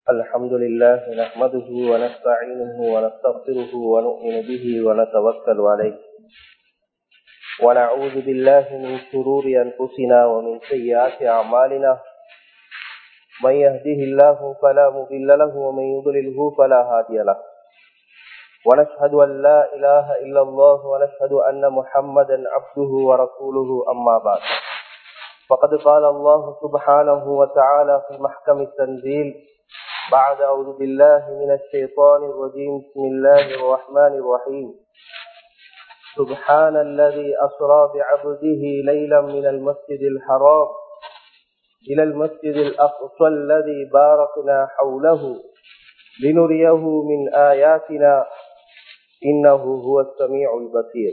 الحمد لله نحمده ونستعينه ونستغفره ونؤمن به ونتوكل عليه ونعوذ بالله من شرور أنفسنا ومن سيئات أعمالنا من يهده الله فلا مضل له ومن يضلله فلا هادي له ونشهد أن لا إله إلا الله ونشهد أن محمدا عبده ورسوله أما بعد فقد قال الله سبحانه وتعالى في محكم التنزيل بعد أعوذ بالله من الشيطان الرجيم بسم الله الرحمن الرحيم سبحان الذي أسرى بعبده ليلا من المسجد الحرام إلى المسجد الأقصى الذي باركنا حوله لنريه من آياتنا إنه هو السميع البصير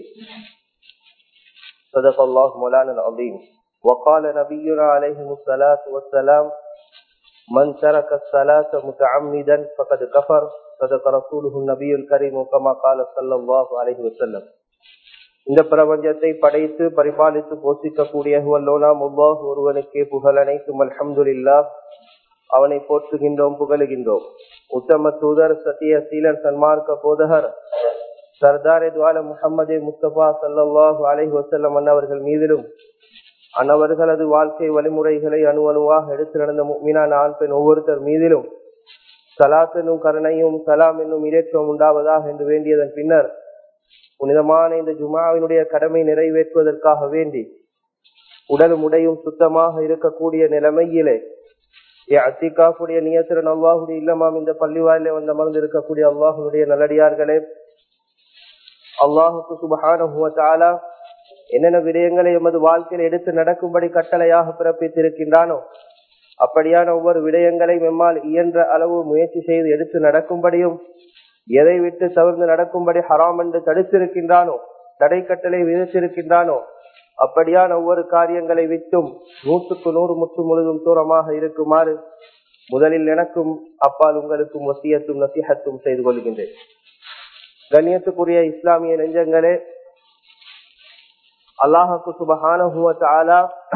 صدق الله مولانا العظيم وقال نبينا عليه الصلاة والسلام من ترك الصلاة متعمدا فقد كفر صدق رسوله النبي الكريم كما قال صلى الله عليه وسلم இந்த பிரபஞ்சத்தை படைத்து பரிபாலித்து போஷிக்கக்கூடிய வல்லோலாம் அல்லாஹ் ஒருவனுக்கே புகழ் அனைத்தும் அல்ஹம்துலில்லா அவனை போற்றுகின்றோம் புகழுகின்றோம் உத்தம தூதர் சத்திய சீலர் சன்மார்க்க போதகர் சர்தார் துவால முகமது முஸ்தபா சல்லாஹு அலஹி வசல்லம் அன்னவர்கள் மீதிலும் அன்னவர்களது வாழ்க்கை வழிமுறைகளை அணு அணுவாக எடுத்து நடந்த மீனான ஆண் பெண் ஒவ்வொருத்தர் மீதிலும் சலாத் என்னும் கருணையும் சலாம் என்னும் இலக்கம் உண்டாவதாக என்று வேண்டியதன் பின்னர் புனிதமான இந்த ஜுமாவினுடைய கடமை நிறைவேற்றுவதற்காக வேண்டி உடலும் உடையும் சுத்தமாக இருக்கக்கூடிய நிலைமையிலே அத்திகாவுடைய நியத்திரன் அல்லாஹுடைய இல்லமாம் இந்த பள்ளிவாயிலே வந்து அமர்ந்து இருக்கக்கூடிய அல்லாஹுடைய நல்லடியார்களே அல்லாஹுக்கு சுபகான என்னென்ன விடயங்களை எமது வாழ்க்கையில் எடுத்து நடக்கும்படி கட்டளையாக பிறப்பித்திருக்கின்றானோ அப்படியான ஒவ்வொரு விடயங்களையும் எம்மால் இயன்ற அளவு முயற்சி செய்து எடுத்து நடக்கும்படியும் எதை விட்டு தவிர்த்து நடக்கும்படி ஹராம் என்று தடுத்திருக்கின்றானோ தடை கட்டளை விதித்திருக்கின்றானோ அப்படியான ஒவ்வொரு காரியங்களை விட்டும் நூற்றுக்கு நூறு முற்று முழுதும் தூரமாக இருக்குமாறு முதலில் எனக்கும் அப்பால் உங்களுக்கும் வசியத்தும் நசிஹத்தும் செய்து கொள்கின்றேன் கண்ணியத்துக்குரிய இஸ்லாமிய நெஞ்சங்களே அல்லாஹுக்கு சுபகான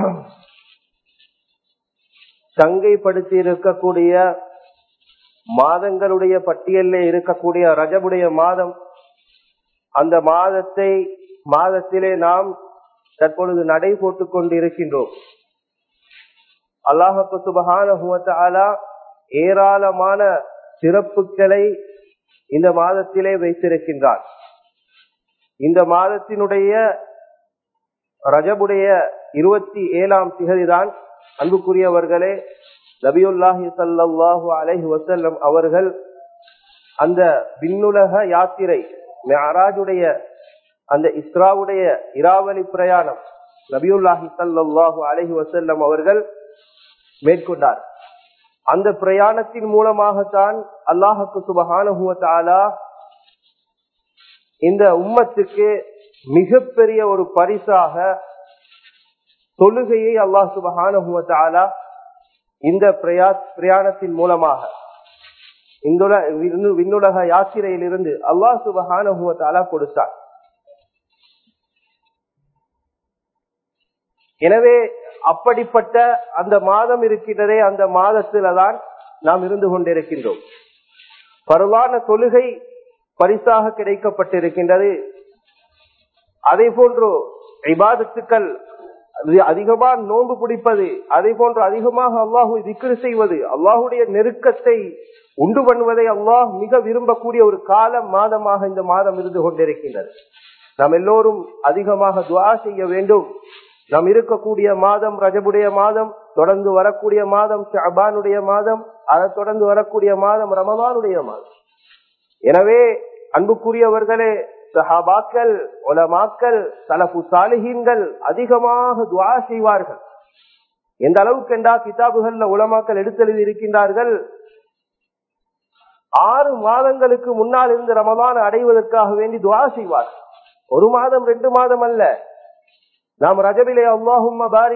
சங்கைப்படுத்தி இருக்கக்கூடிய மாதங்களுடைய பட்டியலில் இருக்கக்கூடிய ரஜபுடைய மாதம் அந்த மாதத்தை மாதத்திலே நாம் தற்பொழுது நடை போட்டுக் கொண்டு இருக்கின்றோம் அல்லாஹப்பு சுபகான ஏராளமான சிறப்புகளை இந்த மாதத்திலே வைத்திருக்கின்றார் இந்த மாதத்தினுடைய ரஜபுடைய இருபத்தி ஏழாம் திகதிதான் அன்புக்குரியவர்களே நபியுல்லாஹி சல்லாஹு அலஹி வசல்லம் அவர்கள் அந்த விண்ணுலக யாத்திரை மெஹராஜுடைய அந்த இஸ்ராவுடைய இராவலி பிரயாணம் நபியுல்லாஹி சல்லாஹு அலஹி வசல்லம் அவர்கள் மேற்கொண்டார் அந்த பிரயாணத்தின் மூலமாகத்தான் அல்லாஹுக்கு சுபகானுவத்தாலா இந்த உம்மத்துக்கு மிகப்பெரிய ஒரு பரிசாக தொழுகையை அல்லாஹ் சுபகானுவத்தாலா இந்த பிரயாணத்தின் மூலமாக விண்ணுலக யாத்திரையில் இருந்து அல்லாஹ் சுபகானுவத்தாலா கொடுத்தார் எனவே அப்படிப்பட்ட அந்த மாதம் இருக்கின்றதே அந்த மாதத்தில தான் நாம் இருந்து கொண்டிருக்கின்றோம் பரவான தொழுகை பரிசாக கிடைக்கப்பட்டிருக்கின்றது அதே போன்று இபாதத்துக்கள் அதிகமாக நோன்பு பிடிப்பது அதே போன்று அதிகமாக அல்லாஹு திக்ரு செய்வது அல்லாஹுடைய நெருக்கத்தை உண்டு பண்ணுவதை அல்லாஹ் மிக விரும்பக்கூடிய ஒரு காலம் மாதமாக இந்த மாதம் இருந்து கொண்டிருக்கின்றது நாம் எல்லோரும் அதிகமாக துவா செய்ய வேண்டும் நாம் இருக்கக்கூடிய மாதம் ரஜபுடைய மாதம் தொடர்ந்து வரக்கூடிய மாதம் ஷபானுடைய மாதம் அதை தொடர்ந்து வரக்கூடிய மாதம் ரமதானுடைய மாதம் எனவே அன்புக்குரியவர்களே சஹாபாக்கள் உலமாக்கள் தலப்பு சாலிஹீன்கள் அதிகமாக துவா செய்வார்கள் எந்த அளவுக்கு என்றா கிதாபுகள்ல உலமாக்கள் எடுத்தெழுதி இருக்கின்றார்கள் ஆறு மாதங்களுக்கு முன்னால் இருந்து ரமதான் அடைவதற்காக வேண்டி துவா செய்வார்கள் ஒரு மாதம் ரெண்டு மாதம் அல்ல நாம் ரஜபிலே அல்லாஹும்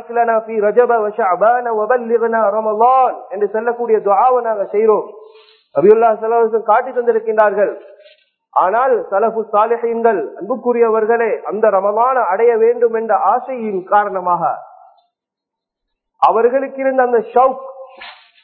ரமலான் என்று சொல்லக்கூடிய துவாவை நாங்கள் செய்கிறோம் அபியுல்லா செலவசம் காட்டி தந்திருக்கின்றார்கள் ஆனால் சலபு சாலிஹீன்கள் அன்புக்குரியவர்களே அந்த ரமலான அடைய வேண்டும் என்ற ஆசையின் காரணமாக அவர்களுக்கு இருந்த அந்த ஷவுக்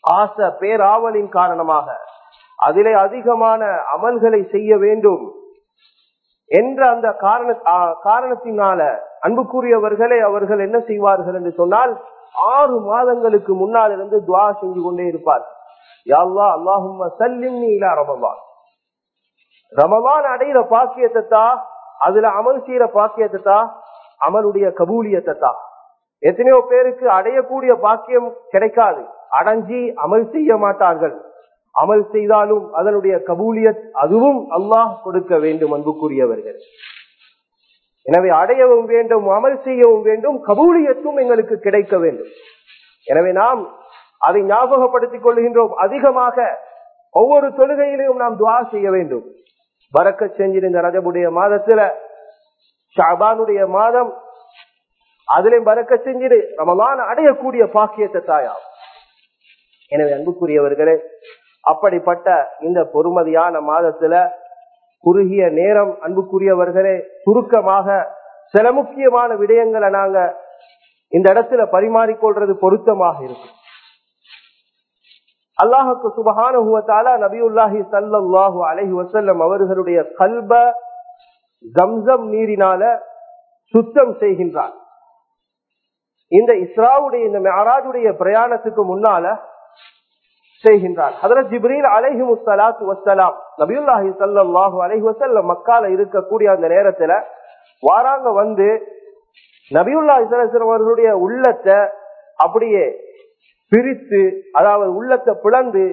ஆசை பேராவலின் காரணமாக அதிலே அதிகமான அமல்களை செய்ய வேண்டும் என்ற அந்த காரண ஆ, காரணத்தினால அன்புக்குரியவர்களே அவர்கள் என்ன செய்வார்கள் என்று சொன்னால் ஆறு மாதங்களுக்கு முன்னால் இருந்து துவா செஞ்சு கொண்டே இருப்பார் யாழ்லா அல்லாஹும் சல்லிம் இலா ரமலான் ரமலான் அடையிற பாக்கியத்தை தா அதுல அமல் செய்யற பாக்கியத்தை தா அமலுடைய கபூலியத்தை தா எத்தனையோ பேருக்கு அடையக்கூடிய பாக்கியம் கிடைக்காது அடைஞ்சி அமல் செய்ய மாட்டார்கள் அமல் செய்தாலும் அதனுடைய கபூலியத் அதுவும் அல்லாஹ் கொடுக்க வேண்டும் அன்புக்குரியவர்கள் எனவே அடையவும் வேண்டும் அமல் செய்யவும் வேண்டும் கபூலியத்தும் எங்களுக்கு கிடைக்க வேண்டும் எனவே நாம் அதை ஞாபகப்படுத்திக் கொள்கின்றோம் அதிகமாக ஒவ்வொரு தொழுகையிலையும் நாம் துவா செய்ய வேண்டும் வரக்க செஞ்சிருந்த ரஜபுடைய மாதத்துல ஷாபானுடைய மாதம் அதிலையும் பறக்க செஞ்சிரு ரமலான் அடையக்கூடிய பாக்கியத்தை தாயா எனவே அன்புக்குரியவர்களே அப்படிப்பட்ட இந்த பொறுமதியான மாதத்துல குறுகிய நேரம் அன்புக்குரியவர்களே சுருக்கமாக சில முக்கியமான விடயங்களை நாங்க இந்த இடத்துல பரிமாறிக்கொள்றது பொருத்தமாக இருக்கும் அல்லாஹுக்கு சுபகானுவத்தால நபியுல்லாஹி சல்லாஹு அலஹி வசல்லம் அவர்களுடைய கல்ப ஜம்சம் நீரினால சுத்தம் செய்கின்றார் இந்த இஸ்ராவுடைய இந்த மெஹராஜுடைய பிரயாணத்துக்கு முன்னால செய்கின்றார் ஹதரத் ஜிப்ரீல் அலைஹி முஸ்லாத்து வசலாம் நபியுல்லாஹி சல்லாஹு அலைஹி வசல்லம் மக்கால இருக்கக்கூடிய அந்த நேரத்துல வாராங்க வந்து நபியுல்லா இஸ்லாம் அவர்களுடைய உள்ளத்தை அப்படியே பிரித்து அதாவது உள்ளத்தை பிளந்து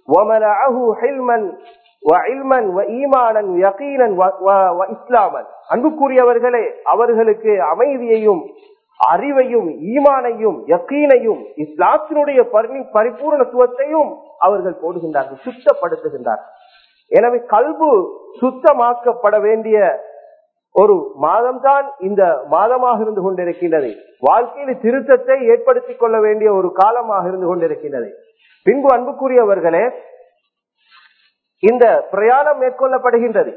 அன்புக்குரியவர்களே அவர்களுக்கு அமைதியையும் அறிவையும் ஈமானையும் யக்கீனையும் இஸ்லாத்தினுடைய பரிபூர்ணத்துவத்தையும் அவர்கள் போடுகின்றார்கள் சுத்தப்படுத்துகின்றார்கள் எனவே கல்பு சுத்தமாக்கப்பட வேண்டிய ஒரு மாதம் தான் இந்த மாதமாக இருந்து கொண்டிருக்கின்றது வாழ்க்கையில் திருத்தத்தை ஏற்படுத்திக் கொள்ள வேண்டிய ஒரு காலமாக இருந்து கொண்டிருக்கின்றது பின்பு அன்புக்குரியவர்களே இந்த பிரயாணம் மேற்கொள்ளப்படுகின்றது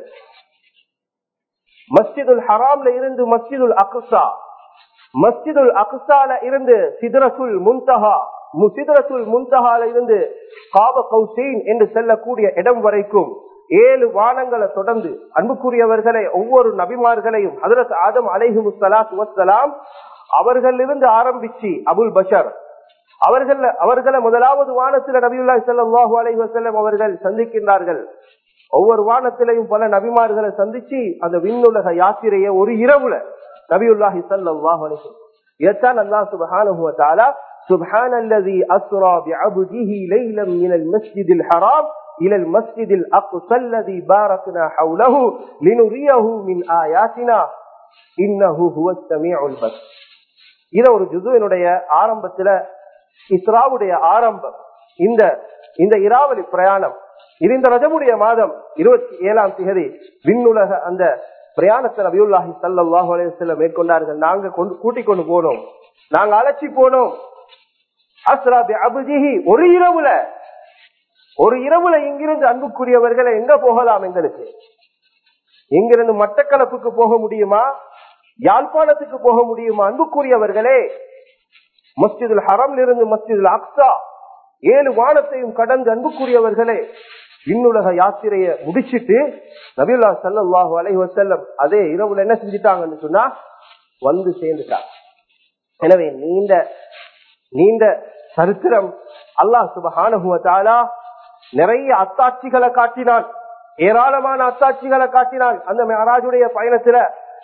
மஸ்ஜிதுல் ஹராம்ல இருந்து மஸ்ஜிதுல் அக்சா மஸ்ஜிதுல் அக்சால இருந்து சிதரசுல் முன்தஹா சிதரசுல் முன்தஹால இருந்து காப கௌசீன் என்று செல்லக்கூடிய இடம் வரைக்கும் ஏழு வானங்களை தொடர்ந்து அன்புக்குரியவர்களை ஒவ்வொரு நபிமார்களையும் ஹதரத் ஆதம் அலைஹி முஸ்லாத் வசலாம் அவர்களிருந்து ஆரம்பிச்சு அபுல் பஷர் அவர்கள் அவர்களை முதலாவது வானத்துல நபியுல்லா சல்லாஹூ அலைஹி வசல்லம் அவர்கள் சந்திக்கின்றார்கள் ஒவ்வொரு வானத்திலையும் பல நபிமார்களை சந்திச்சு அந்த விண்ணுலக யாத்திரையை ஒரு இரவுல நபியுல்லாஹி சல்லாஹூ அலைஹி எத்தான் அல்லாஹ் சுபஹானஹு வ தஆலா سبحان الذي أسرى بعبده ليلا من المسجد الحرام إلى المسجد الأقصى الذي باركنا حوله لنريه من آياتنا إنه هو السميع البصير இத ஒரு ஜுதுவினுடைய ஆரம்பத்துல இஸ்ராவுடைய ஆரம்பம் இந்த இந்த இராவலி பிரயாணம் இது இந்த ரஜமுடைய மாதம் இருபத்தி ஏழாம் திகதி விண்ணுலக அந்த பிரயாணத்தை நபியுல்லாஹி சல்லாஹு அலையம் மேற்கொண்டார்கள் நாங்க கொண்டு கூட்டிக் கொண்டு போனோம் நாங்க அழைச்சி போனோம் அஸ்ராபி அபுஜிஹி ஒரு இரவுல ஒரு இரவுல இங்கிருந்து அன்புக்குரியவர்களை எங்க போகலாம் எங்களுக்கு இங்கிருந்து மட்டக்களப்புக்கு போக முடியுமா யாழ்ப்பாணத்துக்கு போக முடியுமா அன்புக்குரியவர்களே மஸ்ஜிதுல் ஹரம்ல இருந்து மஸ்ஜிதுல் அக்சா ஏழு வானத்தையும் கடந்து அன்புக்குரியவர்களே விண்ணுலக யாத்திரைய முடிச்சிட்டு நபியுல்லா சல்லாஹூ அலை வசல்லம் அதே இரவுல என்ன செஞ்சுட்டாங்கன்னு சொன்னா வந்து சேர்ந்துட்டாங்க எனவே நீண்ட நீண்ட சரித்திரம் அல்லாஹ் சுபஹானுவத்தாலா நிறைய அத்தாட்சிகளை காட்டினான் ஏராளமான அத்தாட்சிகளை காட்டினான் அந்த மெஹராஜுடைய பயணத்துல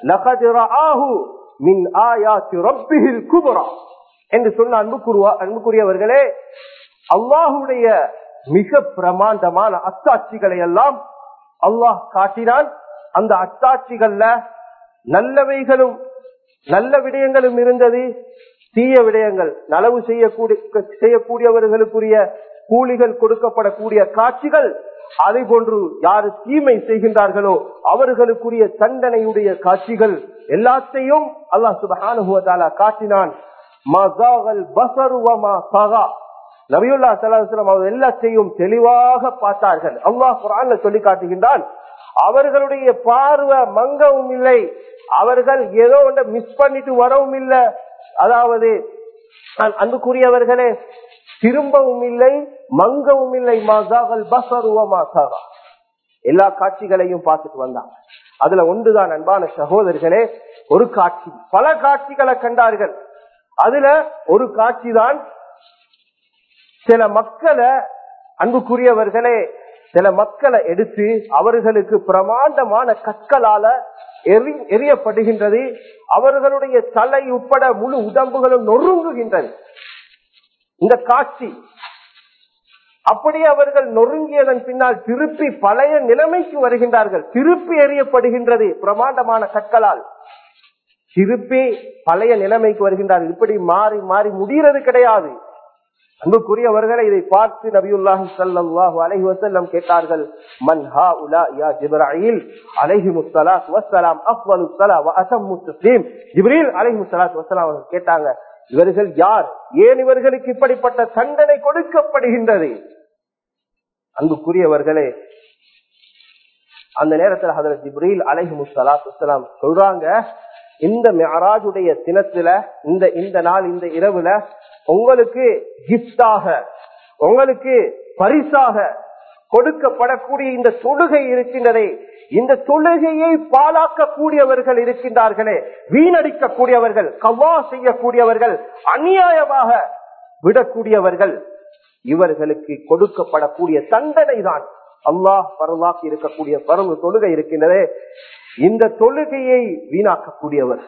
மின் ஆயாத்தி ரப்பிஹில் குபரா என்று சொன்ன அன்புக்குருவா அன்புக்குரியவர்களே அல்லாஹுடைய மிக பிரமாண்டமான அத்தாட்சிகளை எல்லாம் அல்லாஹ் காட்டினான் அந்த அத்தாட்சிகள்ல நல்லவைகளும் நல்ல விடயங்களும் இருந்தது தீய விடயங்கள் நலவு செய்யக்கூடிய செய்யக்கூடியவர்களுக்குரிய கூலிகள் கொடுக்கப்படக்கூடிய காட்சிகள் அதை போன்று யாரு தீமை செய்கின்றார்களோ அவர்களுக்குரிய தண்டனையுடைய காட்சிகள் எல்லாத்தையும் அல்லாஹ் சுபஹானுவத்தாலா காட்டினான் நபியுல்லா சலாஹம் அவர் எல்லாத்தையும் தெளிவாக பார்த்தார்கள் அல்லாஹ் குரான்ல சொல்லி காட்டுகின்றான் அவர்களுடைய பார்வை மங்கவும் இல்லை அவர்கள் ஏதோ ஒன்றை மிஸ் பண்ணிட்டு வரவும் இல்லை அதாவது அன்புக்குரியவர்களே திரும்பவும் இல்லை மங்கவும் இல்லை மாசாகல் பசருவமா சாகா எல்லா காட்சிகளையும் பார்த்துட்டு வந்தாங்க அதுல ஒன்றுதான் அன்பான சகோதரர்களே ஒரு காட்சி பல காட்சிகளை கண்டார்கள் அதுல ஒரு காட்சி தான் சில மக்களை அன்புக்குரியவர்களே சில மக்களை எடுத்து அவர்களுக்கு பிரமாண்டமான கற்களால எரி எரியப்படுகின்றது அவர்களுடைய தலை உட்பட முழு உடம்புகளும் நொறுங்குகின்றது இந்த காட்சி அப்படி அவர்கள் நொறுங்கியதன் பின்னால் திருப்பி பழைய நிலைமைக்கு வருகின்றார்கள் திருப்பி எறியப்படுகின்றது பிரமாண்டமான கற்களால் திருப்பி பழைய நிலைமைக்கு வருகின்றார்கள் இப்படி மாறி மாறி முடிகிறது கிடையாது அன்புக்குரியவர்களை இதை பார்த்து நபியுல்லாஹி ஸல்லல்லாஹு அலைஹி வஸல்லம் கேட்டார்கள் மன் ஹாஉலா யா ஜிப்ராயில் அலைஹி முஸ்ஸலாத் வஸ்ஸலாம் அஃவலு ஸலா வ அஸம்மு தஸ்லீம் ஜிப்ரீல் அலைஹி முஸ்ஸலாத் வஸ்ஸலாம் அவர்கள் கேட்டாங்க இவர்கள் யார் ஏன் இவர்களுக்கு இப்படிப்பட்ட தண்டனை கொடுக்கப்படுகின்றது அன்புக்குரியவர்களே அந்த நேரத்தில் ஹதரத் ஜிப்ரீல் அலைஹி முஸ்ஸலாத் வஸ்ஸலாம் சொல்றாங்க இந்த மெஹராஜுடைய தினத்துல இந்த இந்த நாள் இந்த இரவுல உங்களுக்கு கிஃப்டாக உங்களுக்கு பரிசாக கொடுக்கப்படக்கூடிய இந்த தொழுகை இருக்கின்றதே இந்த தொழுகையை பாலாக்கக்கூடியவர்கள் இருக்கின்றார்களே வீணடிக்கக்கூடியவர்கள் கவ்வா செய்யக்கூடியவர்கள் அநியாயமாக விடக்கூடியவர்கள் இவர்களுக்கு கொடுக்கப்படக்கூடிய தண்டனை தான் அல்லாஹ் பரவாக்கி இருக்கக்கூடிய பரவு தொழுகை இருக்கின்றதே இந்த தொழுகையை வீணாக்கக்கூடியவர்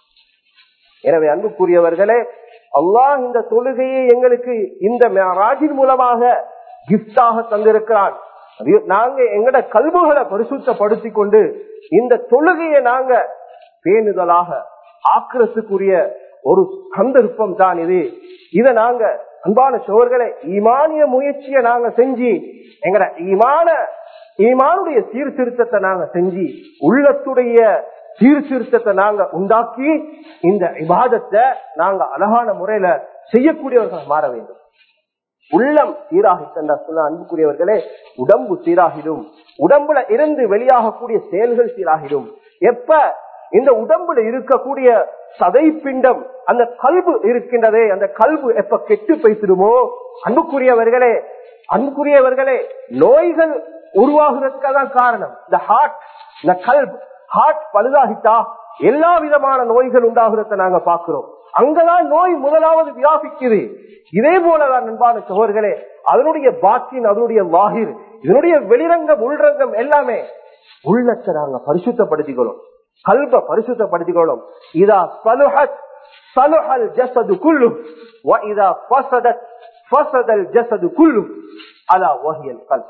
எனவே அன்புக்குரியவர்களே அல்லாஹ் இந்த தொழுகையை எங்களுக்கு இந்த ராஜின் மூலமாக கிஃப்டாக தந்திருக்கிறான் நாங்க எங்கட கல்புகளை பரிசுத்தப்படுத்தி கொண்டு இந்த தொழுகையை நாங்க பேணுதலாக ஆக்கிரத்துக்குரிய ஒரு சந்தர்ப்பம் தான் இது இதை நாங்க அன்பான சோர்களே ஈமானிய முயற்சியை நாங்க செஞ்சு எங்கட ஈமான ஈமானுடைய சீர்திருத்தத்தை நாங்க செஞ்சு உள்ளத்துடைய சீர்திருத்தத்தை நாங்க உண்டாக்கி இந்த விவாதத்தை நாங்க அழகான முறையில செய்யக்கூடியவர்கள் மாற வேண்டும் உள்ளம் சீராகித்தா சொன்ன அன்புக்குரியவர்களே உடம்பு சீராகிடும் உடம்புல இருந்து வெளியாகக்கூடிய செயல்கள் சீராகிடும் எப்ப இந்த உடம்புல இருக்கக்கூடிய சதை பிண்டம் அந்த கல்பு இருக்கின்றதே அந்த கல்பு எப்ப கெட்டு பேசிடுமோ அன்புக்குரியவர்களே அன்புக்குரியவர்களே நோய்கள் உருவாகிறதுக்கு தான் காரணம் இந்த ஹார்ட் இந்த கல்ப் ஹார்ட் பழுதாகிட்டா எல்லா விதமான நோய்கள் உண்டாகிறத நாங்க பாக்குறோம் அங்கதான் நோய் முதலாவது வியாபிக்குது இதே போலதான் அன்பான சோர்களே அதனுடைய பாக்கின் அதனுடைய வாகிர் இதனுடைய வெளிரங்கம் உள்ரங்கம் எல்லாமே உள்ளத்தை நாங்க பரிசுத்தப்படுத்திக்கணும் கல்ப பரிசுத்தப்படுத்திக்கணும் இதா சலுஹத் சலுஹல் ஜசது குல்லும் இதா ஃபசதத் ஃபசதல் ஜசது குல்லும் அலா வஹியல் கல்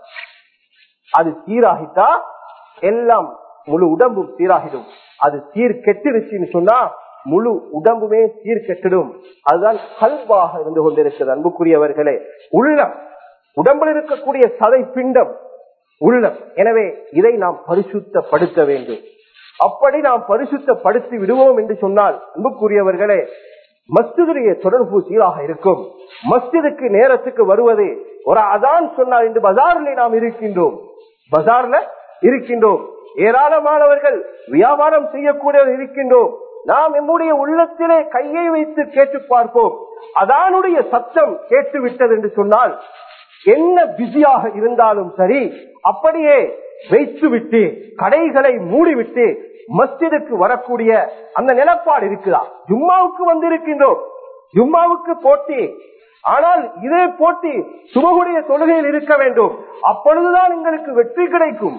அது சீராகிட்டா எல்லாம் முழு உடம்பும் சீராகிடும் அது சீர் கெட்டிருச்சுன்னு சொன்னா முழு உடம்புமே சீர் கெட்டிடும் அதுதான் கல்வாக இருந்து கொண்டிருக்கிறது அன்புக்குரியவர்களே உள்ளம் உடம்பில் இருக்கக்கூடிய சதை பிண்டம் உள்ளம் எனவே இதை நாம் பரிசுத்தப்படுத்த வேண்டும் அப்படி நாம் பரிசுத்தப்படுத்தி விடுவோம் என்று சொன்னால் அன்புக்குரியவர்களே மஸ்ஜிதுடைய தொடர்பு சீராக இருக்கும் மஸ்ஜிதுக்கு நேரத்துக்கு வருவது ஒரு அதான் சொன்னால் இன்று பஜாரில் நாம் இருக்கின்றோம் பஜார்ல இருக்கின்றோம் ஏராளமானவர்கள் வியாபாரம் செய்யக்கூடியவர் இருக்கின்றோம் நாம் நம்முடைய உள்ளத்திலே கையை வைத்து கேட்டு பார்ப்போம் அதானுடைய சத்தம் கேட்டு விட்டது என்று சொன்னால் என்ன பிஸியாக இருந்தாலும் சரி அப்படியே வைத்து விட்டு கடைகளை மூடிவிட்டு மஸ்ஜிதுக்கு வரக்கூடிய அந்த நிலப்பாடு இருக்குதா ஜும்மாவுக்கு வந்திருக்கின்றோம் ஜும்மாவுக்கு போட்டி ஆனால் இதே போட்டி சுபகுடைய தொழுகையில் இருக்க வேண்டும் அப்பொழுதுதான் எங்களுக்கு வெற்றி கிடைக்கும்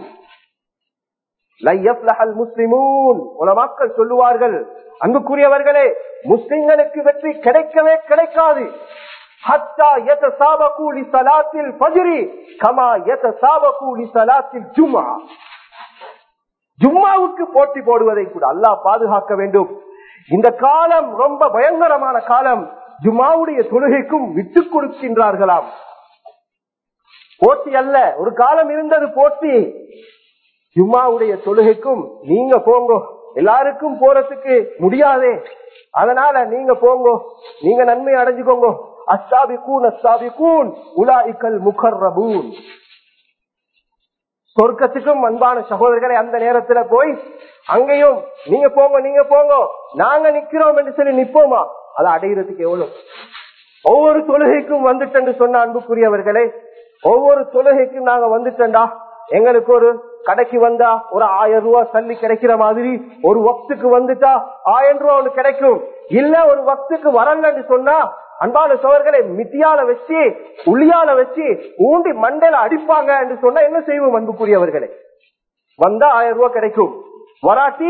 முஸ்லிமூன் உலமாக்கள் சொல்லுவார்கள் அன்புக்குரியவர்களே முஸ்லிம்களுக்கு வெற்றி கிடைக்கவே கிடைக்காது ஹத்தா எத சாபகூலி சலாத்தில் பஜிரி கமா எத சாபகூலி சலாத்தில் ஜும்மா ஜும்மாவுக்கு போட்டி போடுவதை கூட அல்லாஹ் பாதுகாக்க வேண்டும் இந்த காலம் ரொம்ப பயங்கரமான காலம் ஜும்மாவுடைய தொழுகைக்கும் விட்டுக் கொடுக்கின்றார்களாம் போட்டி அல்ல ஒரு காலம் இருந்தது போட்டி ஜும்மாவுடைய தொழுகைக்கும் நீங்க போங்கோ எல்லாருக்கும் போறதுக்கு முடியாதே அதனால நீங்க போங்கோ நீங்க நன்மை அடைஞ்சுக்கோங்க அஸ்தாபிகூன் அஸ்தாபிகூன் உலாய்கல் முகர்ரபூன் சொர்க்கத்துக்கும் அன்பான சகோதரர்களை அந்த நேரத்துல போய் அங்கேயும் நீங்க போங்க நீங்க போங்க நாங்க நிக்கிறோம் என்று சொல்லி நிப்போமா அதை அடைகிறதுக்கு எவ்வளவு ஒவ்வொரு தொழுகைக்கும் வந்துட்டேன்னு சொன்ன அன்புக்குரியவர்களே ஒவ்வொரு தொழுகைக்கும் நாங்க வந்துட்டேன்டா எங்களுக்கு ஒரு கடைக்கு வந்தா ஒரு ஆயிரம் ரூபாய் சல்லி கிடைக்கிற மாதிரி ஒரு வக்துக்கு வந்துட்டா ஆயிரம் ரூபாய் ஒண்ணு கிடைக்கும் இல்ல ஒரு வக்துக்கு வரலன்னு சொன்னா அன்பான சோழர்களை மித்தியால வச்சு உளியால வச்சு ஊண்டி மண்டையில அடிப்பாங்க என்று சொன்னா என்ன செய்வோம் அன்புக்குரியவர்களே வந்தா ஆயிரம் ரூபாய் கிடைக்கும் வராட்டி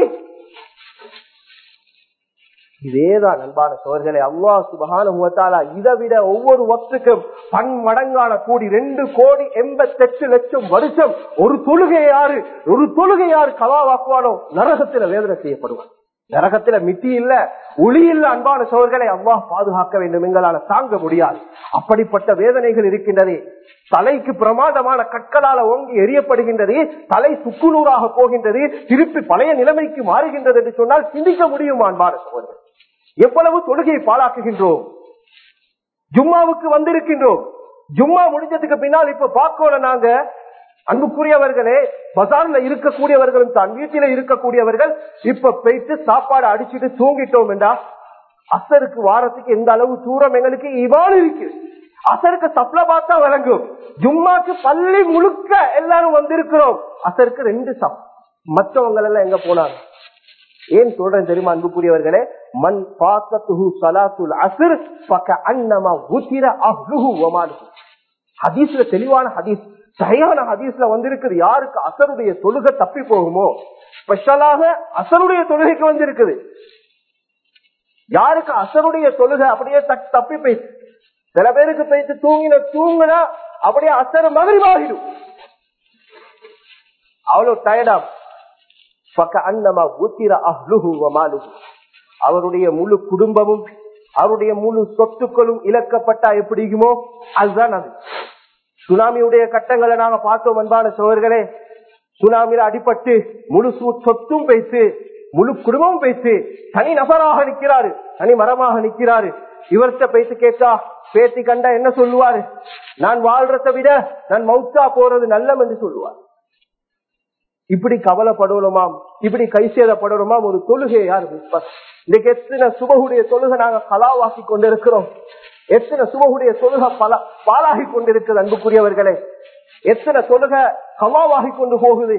இதேதான் அன்பான சோர்களே அல்லா சுபகான இதை விட ஒவ்வொரு வக்துக்கும் பன்மடங்கான கூடி ரெண்டு கோடி எண்பத்தெட்டு லட்சம் வருஷம் ஒரு தொழுகை யாரு ஒரு தொழுகை யாரு கலாவாக்குவானோ நரகத்துல வேதனை செய்யப்படுவான் நரகத்துல மித்தி இல்ல ஒளி இல்ல அன்பான சோழர்களை அல்லாஹ் பாதுகாக்க வேண்டும் எங்களால தாங்க முடியாது அப்படிப்பட்ட வேதனைகள் இருக்கின்றது தலைக்கு பிரமாதமான கற்களால ஓங்கி எரியப்படுகின்றது தலை சுக்குநூறாக போகின்றது திருப்பி பழைய நிலைமைக்கு மாறுகின்றது என்று சொன்னால் சிந்திக்க முடியுமா அன்பான சோழர்கள் எவ்வளவு தொழுகையை பாழாக்குகின்றோம் ஜும்மாவுக்கு வந்திருக்கின்றோம் ஜும்மா முடிஞ்சதுக்கு பின்னால் இப்ப பார்க்கல நாங்க அன்புக்குரியவர்களே பசார்ல இருக்கக்கூடியவர்களும் தான் வீட்டில இருக்கக்கூடியவர்கள் இப்ப போயிட்டு சாப்பாடு அடிச்சுட்டு தூங்கிட்டோம் என்றா அசருக்கு வாரத்துக்கு எந்த அளவு தூரம் எங்களுக்கு இவான் இருக்கு அசருக்கு சப்ல பார்த்தா வழங்கும் ஜும்மாக்கு பள்ளி முழுக்க எல்லாரும் வந்திருக்கிறோம் அசருக்கு ரெண்டு சப் மற்றவங்க எல்லாம் எங்க போனாங்க ஏன் சொல்றேன் தெரியுமா அன்புக்குரியவர்களே மண் பாக்கத்துஹு சலாத்துல் அஸ்ர் பக்க அன்னமா உத்திர அஹ்லுஹு வமாலுஹு ஹதீஸ்ல தெளிவான ஹதீஸ் சரியான ஹதீஸ்ல வந்திருக்குது யாருக்கு அசருடைய தொழுகை தப்பி போகுமோ ஸ்பெஷலாக அசருடைய தொழுகைக்கு வந்திருக்குது யாருக்கு அசருடைய தொழுகை அப்படியே தப்பி போய் சில பேருக்கு போயிட்டு தூங்கின தூங்கினா அப்படியே அசர் மகிழ்வாகிடும் அவ்வளவு டயர்டா அவருடைய முழு குடும்பமும் அவருடைய முழு சொத்துக்களும் இழக்கப்பட்டா எப்படிக்குமோ அதுதான் அது சுனாமியுடைய கட்டங்களை நாங்க பார்த்தோம் அன்பான சோழர்களே சுனாமியில அடிபட்டு முழு சொத்தும் பேசு முழு குடும்பமும் பேசு தனி நபராக நிற்கிறாரு தனி மரமாக நிற்கிறாரு இவர்கிட்ட பேசி கேட்டா பேத்தி கண்டா என்ன சொல்லுவாரு நான் வாழ்றதை விட நான் மவுத்தா போறது நல்லம் என்று சொல்லுவார் இப்படி கவலைப்படுவோமாம் இப்படி கைசேதப்படுவோமாம் ஒரு தொழுகை யார் இன்னைக்கு எத்தனை சுபகுடைய தொழுகை நாங்க கலாவாக்கி கொண்டிருக்கிறோம் எத்தனை சுபகுடைய தொழுகை பல பாலாகி கொண்டிருக்கிறது அன்புக்குரியவர்களே எத்தனை தொழுகை கலாவாகி கொண்டு போகுது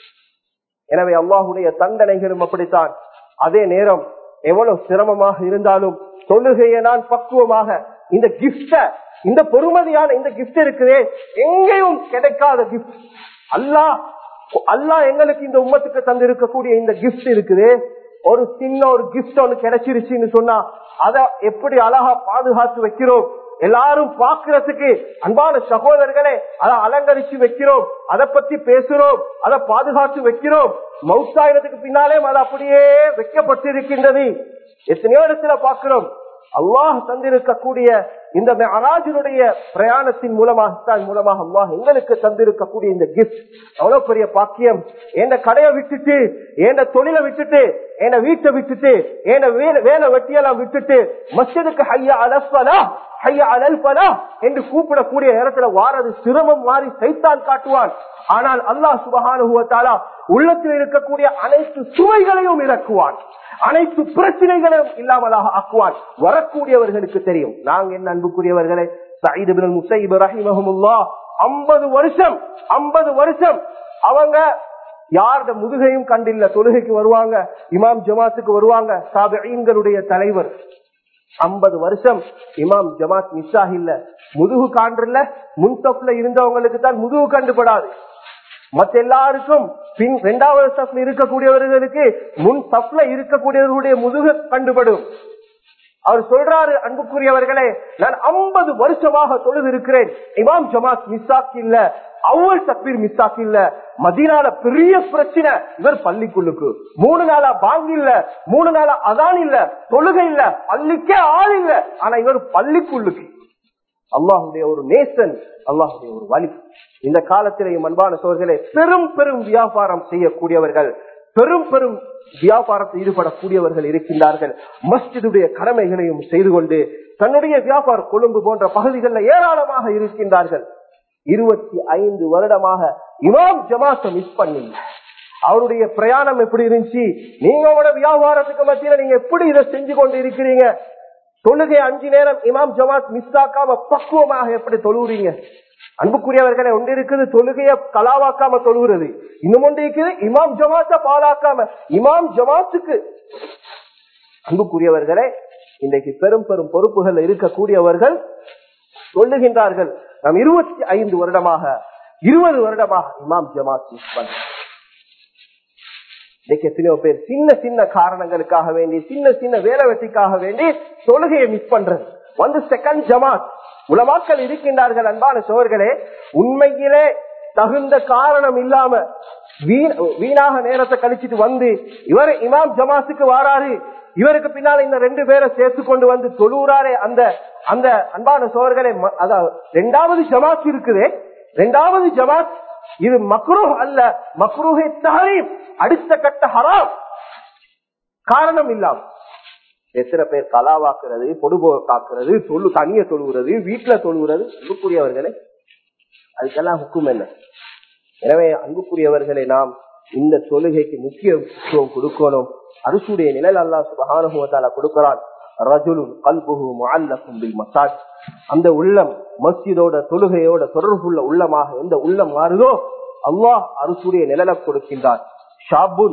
எனவே அல்லாஹுடைய தண்டனைகளும் அப்படித்தான் அதே நேரம் எவ்வளவு சிரமமாக இருந்தாலும் தொழுகையை நான் பக்குவமாக இந்த கிஃப்ட இந்த பொறுமதியான இந்த கிஃப்ட் இருக்குதே எங்கேயும் கிடைக்காத கிஃப்ட் அல்லாஹ் அல்லாஹ் எங்களுக்கு இந்த உம்மத்துக்கு தந்திருக்கக்கூடிய இந்த கிஃப்ட் இருக்குது ஒரு சின்ன ஒரு கிஃப்ட் ஒன்று கிடைச்சிருச்சுன்னு சொன்னா அத எப்படி அழகா பாதுகாத்து வைக்கிறோம் எல்லாரும் பாக்குறதுக்கு அன்பான சகோதரர்களே அதை அலங்கரிச்சு வைக்கிறோம் அதை பத்தி பேசுறோம் அதை பாதுகாத்து வைக்கிறோம் மவுத்தாயிரத்துக்கு பின்னாலே அது அப்படியே வைக்கப்பட்டிருக்கின்றது எத்தனையோ இடத்துல பாக்குறோம் அல்லாஹ் தந்திருக்கக்கூடிய இந்த அராஜனுடைய பிரயாணத்தின் மூலமாகத்தான் மூலமாக அல்லாஹ் எங்களுக்கு தந்திருக்கக்கூடிய இந்த கிஃப்ட் அவ்வளவு பெரிய பாக்கியம் எந்த கடையை விட்டுட்டு எந்த தொழிலை விட்டுட்டு என் வீட்டை விட்டுட்டு என் வேலை வெட்டியெல்லாம் விட்டுட்டு மஸ்ஜிதுக்கு ஹையா அலப்பலா ஹையா அலல்பலா என்று கூப்பிடக்கூடிய இடத்துல வாரது சிரமம் மாறி சைத்தான் காட்டுவான் ஆனால் அல்லாஹ் சுபகானுகுவத்தாலா உள்ளத்தில் இருக்கக்கூடிய அனைத்து சுவைகளையும் இறக்குவான் அனைத்து பிரச்சனைகளையும் இல்லாமலாக ஆக்குவான் வரக்கூடியவர்களுக்கு தெரியும் நாங்க என்ன அன்புக்குரியவர்களே சயீது பின் முசைப் ரஹிமஹமுல்லா ஐம்பது வருஷம் ஐம்பது வருஷம் அவங்க யாரோட முதுகையும் கண்டில்ல தொழுகைக்கு வருவாங்க இமாம் ஜமாத்துக்கு வருவாங்க சாபிகளுடைய தலைவர் ஐம்பது வருஷம் இமாம் ஜமாத் மிஸ் இல்ல முதுகு காண்டுல முன்தப்புல இருந்தவங்களுக்கு தான் முதுகு கண்டுபடாது மத்த எல்லாருக்கும் பின் இரண்டாவது சப்ல இருக்கக்கூடியவர்களுக்கு முன் சப்ல இருக்கக்கூடியவர்களுடைய முதுகு கண்டுபடும் அவர் சொல்றாரு அன்புக்குரியவர்களே நான் ஐம்பது வருஷமாக தொழுது இருக்கிறேன் இமாம் ஜமாத் மிஸ்ஸாக் இல்ல அவ்வளவு தப்பீர் மிஸ்ஸாக் இல்ல மதினால பெரிய பிரச்சனை இவர் பள்ளிக்குள்ளுக்கு மூணு நாளா பாங்கு இல்ல மூணு நாளா அதான் இல்ல தொழுகை இல்ல பள்ளிக்கே ஆள் இல்ல ஆனா இவர் பள்ளிக்குள்ளுக்கு அல்லாஹுடைய ஒரு நேசன் அல்லாஹுடைய ஒரு வழி இந்த காலத்திலேயும் அன்பான சோர்களே பெரும் பெரும் வியாபாரம் செய்யக்கூடியவர்கள் பெரும் பெரும் வியாபாரத்தில் ஈடுபடக்கூடியவர்கள் இருக்கின்றார்கள் மஸ்ஜிதுடைய கடமைகளையும் செய்து கொண்டு தன்னுடைய வியாபார கொழும்பு போன்ற பகுதிகளில் ஏராளமாக இருக்கின்றார்கள் இருபத்தி ஐந்து வருடமாக இமாம் ஜமாத்தை மிஸ் பண்ணி அவருடைய பிரயாணம் எப்படி இருந்துச்சு நீங்க உங்களோட வியாபாரத்துக்கு மத்தியில நீங்க எப்படி இதை செஞ்சு கொண்டு இருக்கிறீங்க தொழுகை அஞ்சு நேரம் இமாம் ஜமாத் மிஸ் ஆக்காம பக்குவமாக எப்படி தொழுவுறீங்க அன்புக்குரியவர்களை ஒன்று இருக்குது தொழுகைய கலாவாக்காம தொழுகிறது இன்னும் ஒன்று இருக்குது இமாம் ஜமாத்த பாலாக்காம இமாம் ஜமாத்துக்கு அன்புக்குரியவர்களே இன்றைக்கு பெரும் பெரும் பொறுப்புகள் இருக்கக்கூடியவர்கள் சொல்லுகின்றார்கள் நாம் இருபத்தி ஐந்து வருடமாக இருபது வருடமாக இமாம் ஜமாத் மிஸ் பண்ண இன்னைக்கு எத்தனையோ பேர் சின்ன சின்ன காரணங்களுக்காக வேண்டி சின்ன சின்ன வேலை வெட்டிக்காக வேண்டி தொழுகையை மிஸ் பண்றது வந்து செகண்ட் ஜமாத் உலமாக்கள் இருக்கின்றார்கள் அன்பான சோர்களே உண்மையிலே தகுந்த காரணம் இல்லாம வீண் வீணாக நேரத்தை கழிச்சிட்டு வந்து இவர் இமாம் ஜமாத்துக்கு வாராரு இவருக்கு பின்னால இந்த ரெண்டு பேரை சேர்த்து கொண்டு வந்து தொழுறாரே அந்த அந்த அன்பான சோர்களே அதாவது ரெண்டாவது ஜமாத் இருக்குது ரெண்டாவது ஜமாத் இது மக்ரூஹ் அல்ல மக்ரூஹை தஹரீம் அடுத்த கட்ட ஹராம் காரணம் இல்லாம எத்தனை பேர் கலாவாக்குறது பொடுபோக்காக்குறது தொழு தனிய தொழுகிறது வீட்டுல தொழுகிறது அன்புக்குரியவர்களே அதுக்கெல்லாம் ஹுக்கும் என்ன எனவே அன்புக்குரியவர்களை நாம் இந்த தொழுகைக்கு முக்கியத்துவம் கொடுக்கணும் அரசுடைய நிழல் அல்லா சுபகானுபவத்தால கொடுக்கிறான் ரஜுலுன் கல்புகு முஅல்லகும் பில் மசாஜ் அந்த உள்ளம் மஸ்ஜிதோட தொழுகையோட தொடர்புள்ள உள்ளமாக எந்த உள்ளம் மாறுதோ அல்லாஹ் அரசுடைய நிழலை கொடுக்கின்றான் ஷாபுன்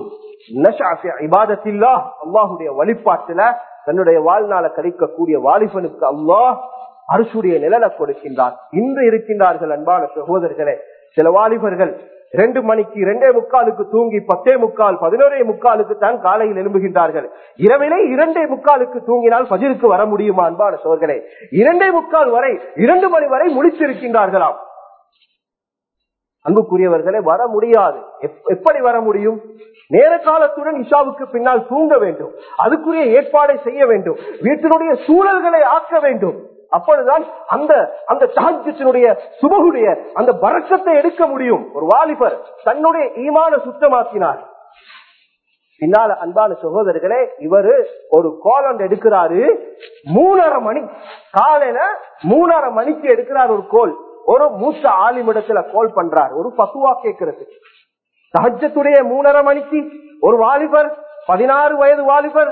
அல்லாஹுடைய வழிபாட்டுல தன்னுடைய வாழ்நாள கழிக்கக்கூடிய வாலிபனுக்கு அல்லாஹ் அரசுடைய நிழலை கொடுக்கின்றான் இன்று இருக்கின்றார்கள் அன்பான சகோதரர்களே சில வாலிபர்கள் ரெண்டு மணிக்கு ரெண்டே முக்காலுக்கு தூங்கி பத்தே முக்கால் பதினோரே முக்காலுக்கு தான் காலையில் எழும்புகின்றார்கள் இரவிலே இரண்டே முக்காலுக்கு தூங்கினால் பதிலுக்கு வர முடியுமா அன்பான சோர்களே இரண்டே முக்கால் வரை இரண்டு மணி வரை முடித்திருக்கின்றார்களாம் அன்புக்குரியவர்களே வர முடியாது எப்படி வர முடியும் நேர காலத்துடன் இஷாவுக்கு பின்னால் தூங்க வேண்டும் அதுக்குரிய ஏற்பாடை செய்ய வேண்டும் வீட்டினுடைய சூழல்களை ஆக்க வேண்டும் அப்பொழுதுதான் அந்த அந்த தகஜத்தினுடைய சுபகுடைய அந்த பறக்கத்தை எடுக்க முடியும் ஒரு வாலிபர் தன்னுடைய ஈமான சுத்தமாக்கினார் பின்னால அன்பான சகோதரர்களே இவரு ஒரு கோல் எடுக்கிறாரு மூணரை மணி காலையில மூணரை மணிக்கு எடுக்கிறார் ஒரு கோல் ஒரு மூத்த ஆலிமிடத்துல கோல் பண்றார் ஒரு பசுவா கேட்கறது சஹஜத்துடைய மூணரை மணிக்கு ஒரு வாலிபர் பதினாறு வயது வாலிபர்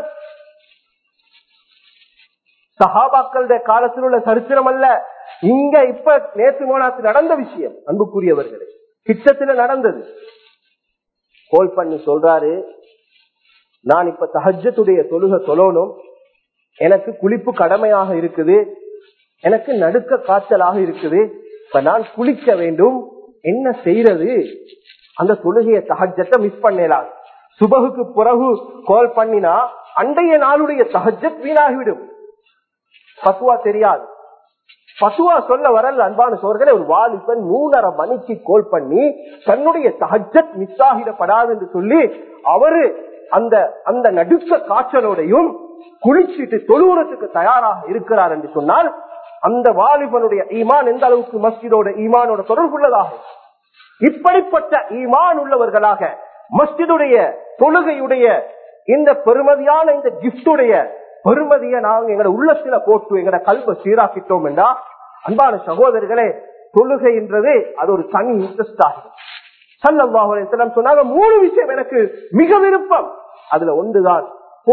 சஹாபாக்களுடைய காலத்தில் உள்ள சரித்திரம் அல்ல இங்க இப்ப நேற்று மோனாத்து நடந்த விஷயம் அன்புக்குரியவர்களே கிட்டத்துல நடந்தது கோல் பண்ணி சொல்றாரு நான் இப்ப தஹஜத்துடைய தொழுக தொழணும் எனக்கு குளிப்பு கடமையாக இருக்குது எனக்கு நடுக்க காய்ச்சலாக இருக்குது இப்ப நான் குளிக்க வேண்டும் என்ன செய்யறது அந்த தொழுகைய தஹஜத்தை மிஸ் பண்ணலாம் சுபகுக்கு பிறகு கோல் பண்ணினா அண்டைய நாளுடைய தஹஜத் வீணாகிவிடும் பசுவா தெரியாது பசுவா சொல்ல வரல அன்பான சோர்களே ஒரு வாலிபன் மூணரை மணிக்கு கோல் பண்ணி தன்னுடைய தஹஜத் மிஸ் ஆகிடப்படாது என்று சொல்லி அவரு அந்த அந்த நடுக்க காய்ச்சலோடையும் குளிச்சுட்டு தொழுவுறதுக்கு தயாராக இருக்கிறார் என்று சொன்னால் அந்த வாலிபனுடைய ஈமான் எந்த அளவுக்கு மஸ்ஜிதோட ஈமானோட தொடர்புள்ளதாக இப்படிப்பட்ட ஈமான் உள்ளவர்களாக மஸ்ஜிதுடைய தொழுகையுடைய இந்த பெருமதியான இந்த கிஃப்டுடைய பெருமதியை நாங்க எங்கட உள்ளத்துல போட்டு எங்கட கல்வ சீராக்கிட்டோம் என்றா அன்பான சகோதரர்களே தொழுகைன்றது அது ஒரு தனி இன்ட்ரெஸ்ட் ஆகும் சல்லாஹ் சொன்னாங்க மூணு விஷயம் எனக்கு மிக விருப்பம் அதுல ஒன்றுதான்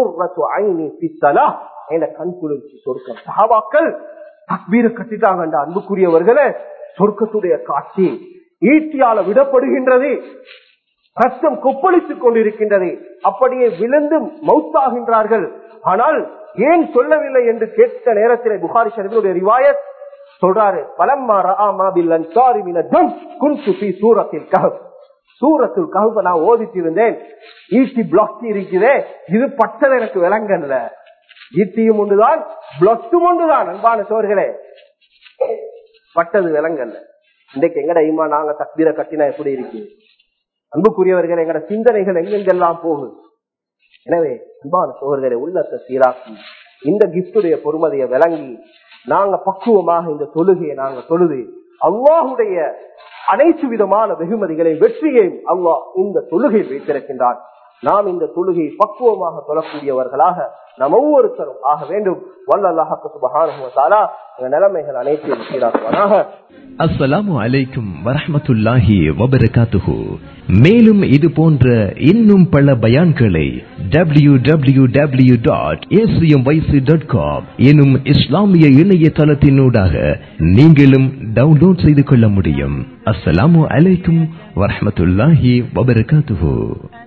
கண் குளிர்ச்சி சொர்க்கம் சகாபாக்கள் தக்பீர கட்டிட்டாங்க அன்புக்குரியவர்களே சொர்க்கத்துடைய காட்சி ஈட்டியால விடப்படுகின்றது ரத்தம் கொப்பளித்துக் கொண்டிருக்கின்றது அப்படியே விழுந்து மௌத்தாகின்றார்கள் ஆனால் ஏன் சொல்லவில்லை என்று கேட்ட நேரத்தில் புகாரி ஷரீஃபினுடைய ரிவாயத் சொல்றாரு பலம்மா ராமாபில் அன்சாரி மினதம் குன்சு ஃபீ சூரத்தில் கஹப் சூரத்துல் கஹப் நான் ஓதிட்டு இருந்தேன் ஈட்டி பிளாக் இருக்குதே இது பட்டது எனக்கு விளங்கல்ல ஈட்டியும் ஒன்றுதான் பிளஸ்டும் ஒன்றுதான் அன்பான சோர்களே பட்டது விளங்கல்ல இன்றைக்கு எங்கட ஐமா நாங்க தக்பீர கட்டினா எப்படி இருக்கு அன்புக்குரியவர்கள் எங்கட சிந்தனைகள் எங்கெங்கெல்லாம் போகுது எனவே அன்பான சோழர்களை உள்ளத்தை சீராக்கி இந்த கிஃப்டுடைய பொறுமதியை விளங்கி நாங்க பக்குவமாக இந்த தொழுகையை நாங்க தொழுது அல்லாஹுடைய அனைத்து விதமான வெகுமதிகளையும் வெற்றியையும் அல்லாஹ் இந்த தொழுகையில் வைத்திருக்கின்றான் நாம் இந்த தொழுகை பக்குவமாக தொழக்கூடியவர்களாக நாம் ஒவ்வொருத்தரும் ஆக வேண்டும் வல்லல்லாஹு சுபஹானஹு வ தஆலா எங்கள் நிலைமைகள் அனைத்தையும் சீராக்குவானாக அஸ்ஸலாமு அலைக்கும் வரஹ்மத்துல்லாஹி வபரகாத்துஹு மேலும் இது போன்ற இன்னும் பல பயான்களை W W W dot dot com எனும் இஸ்லாமிய இணையதளத்தினூடாக நீங்களும் டவுன்லோட் செய்து கொள்ள முடியும் அஸ்ஸலாமு அலைக்கும் வரஹ்மத்துல்லாஹி வபரகாத்துஹு